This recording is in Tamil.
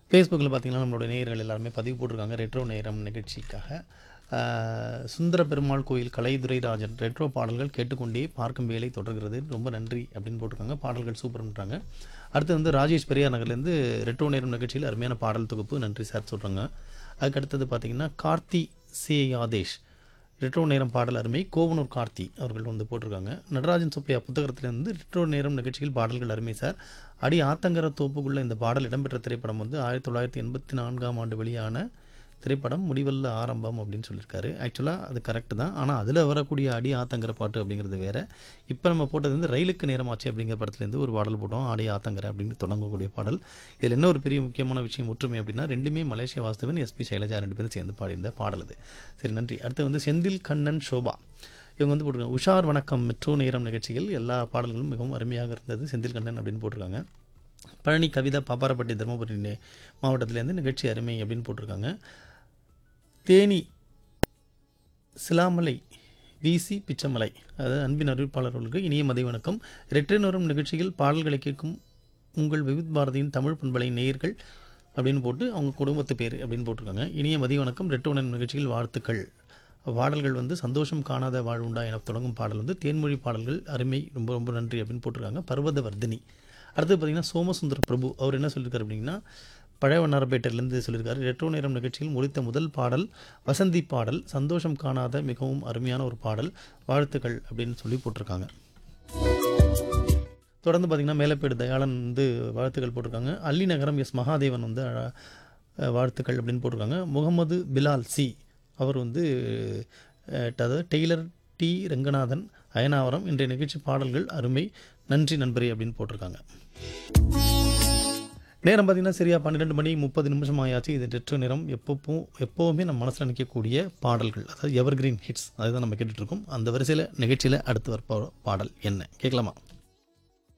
ஃபேஸ்புக்கில் பார்த்தீங்கன்னா நம்மளோட நேயர்கள் எல்லாருமே பதிவு போட்டிருக்காங்க ரெட்ரோ நேரம் நிகழ்ச்சிக்காக ஆஹ், சுந்தர பெருமாள் கோயில் கலைதுரை ராஜன் ரெட்ரோ பாடல்கள் கேட்டுக்கொண்டே பார்க்கும் வேலை தொடர்கிறது ரொம்ப நன்றி அப்படின்னு போட்டிருக்காங்க பாடல்கள் சூப்பர்ன்றாங்க அடுத்து வந்து ராஜேஷ் பெரியார் நகர்லேருந்து ரெட்ரோ நேரம் நிகழ்ச்சியில் அருமையான பாடல் தொகுப்பு நன்றி சார் சொல்கிறாங்க அதுக்கு அடுத்தது பார்த்தீங்கன்னா கார்த்தி சே யாதேஷ் ரெட்ரோ நேரம் பாடல் அருமை கோவனூர் கார்த்தி அவர்கள் வந்து போட்டிருக்காங்க நடராஜன் சுப்பையா புத்தகத்திலிருந்து ரெட்ரோ நேரம் நிகழ்ச்சியில் பாடல்கள் அருமை சார் அடி ஆத்தங்கர தோப்புக்குள்ள இந்த பாடல் இடம்பெற்ற திரைப்படம் வந்து ஆயிரத்தி தொள்ளாயிரத்தி எண்பத்தி நான்காம் ஆண்டு வெளியான திரைப்படம் முடிவல்ல ஆரம்பம் அப்படின்னு சொல்லியிருக்காரு ஆக்சுவலாக அது கரெக்டு தான் ஆனால் அதில் வரக்கூடிய அடி ஆத்தங்கர பாட்டு அப்படிங்கிறது வேற இப்போ நம்ம போட்டது வந்து ரயிலுக்கு நேரமாச்சு அப்படிங்கிற படத்துலேருந்து ஒரு பாடல் போட்டோம் ஆடி ஆத்தங்கர அப்படின்னு தொடங்கக்கூடிய பாடல் இதில் என்ன ஒரு பெரிய முக்கியமான விஷயம் ஒற்றுமை அப்படின்னா ரெண்டுமே மலேசியா வாஸ்தவன் எஸ்பி சைலஜா ரெண்டு பேரும் சேர்ந்து பாடியிருந்த பாடல் அது சரி நன்றி அடுத்து வந்து செந்தில் கண்ணன் சோபா இவங்க வந்து போட்டிருக்காங்க உஷார் வணக்கம் மெட்ரோ நேரம் நிகழ்ச்சியில் எல்லா பாடல்களும் மிகவும் அருமையாக இருந்தது செந்தில் கண்ணன் அப்படின்னு போட்டிருக்காங்க பழனி கவிதா பாப்பாரப்பட்டி தருமபுரி நே- மாவட்டத்திலேருந்து நிகழ்ச்சி அருமை அப்படின்னு போட்டிருக்காங்க தேனி சிலாமலை விசி பிச்சமலை அதாவது அன்பின் அறிவிப்பாளர்களுக்கு இனிய மதிய வணக்கம் ரெற்றினரும் நிகழ்ச்சியில் பாடல்களை கேட்கும் உங்கள் விவித் பாரதியின் தமிழ் பண்பலை நேயர்கள் அப்படின்னு போட்டு அவங்க குடும்பத்து பேர் அப்படின்னு போட்டிருக்காங்க இனிய மதிய வணக்கம் ரெட்டுணர் நிகழ்ச்சியில் வாழ்த்துக்கள் பாடல்கள் வந்து சந்தோஷம் காணாத வாழ்வுண்டா என தொடங்கும் பாடல் வந்து தேன்மொழி பாடல்கள் அருமை ரொம்ப ரொம்ப நன்றி அப்படின்னு போட்டிருக்காங்க பர்வதவர்தினி அடுத்து பார்த்தீங்கன்னா சோமசுந்தர பிரபு அவர் என்ன சொல்லியிருக்காரு அப்படின்னா பழையவண்ணாரப்பேட்டையிலேருந்து சொல்லியிருக்காரு ரெட்ரோ நேரம் நிகழ்ச்சியில் முடித்த முதல் பாடல் வசந்தி பாடல் சந்தோஷம் காணாத மிகவும் அருமையான ஒரு பாடல் வாழ்த்துக்கள் அப்படின்னு சொல்லி போட்டிருக்காங்க தொடர்ந்து பார்த்தீங்கன்னா மேலப்பேடு தயாளன் வந்து வாழ்த்துக்கள் போட்டிருக்காங்க அல்லி நகரம் எஸ் மகாதேவன் வந்து அழ- அஹ், வாழ்த்துக்கள் அப்படின்னு போட்டிருக்காங்க முகமது பிலால் சி அவர் வந்து அஹ், அதாவது டெய்லர் டி ரங்கநாதன் அயனாவரம் இன்றைய நிகழ்ச்சி பாடல்கள் அருமை நன்றி நண்பரே அப்படின்னு போட்டிருக்காங்க நேரம் பார்த்தீங்கன்னா சரியா பன்னிரெண்டு மணி முப்பது நிமிஷம் ஆயாச்சு இது டெட்ரோ நேரம் எப்பவும் எப்போவுமே நம்ம மனசில் நிற்கக்கூடிய பாடல்கள் அதாவது எவர்கிரீன் ஹிட்ஸ் அதுதான் நம்ம கேட்டுட்டு இருக்கோம் அந்த வரிசையில் நிகழ்ச்சியில் அடுத்து வர பாடல் என்ன கேட்கலாமா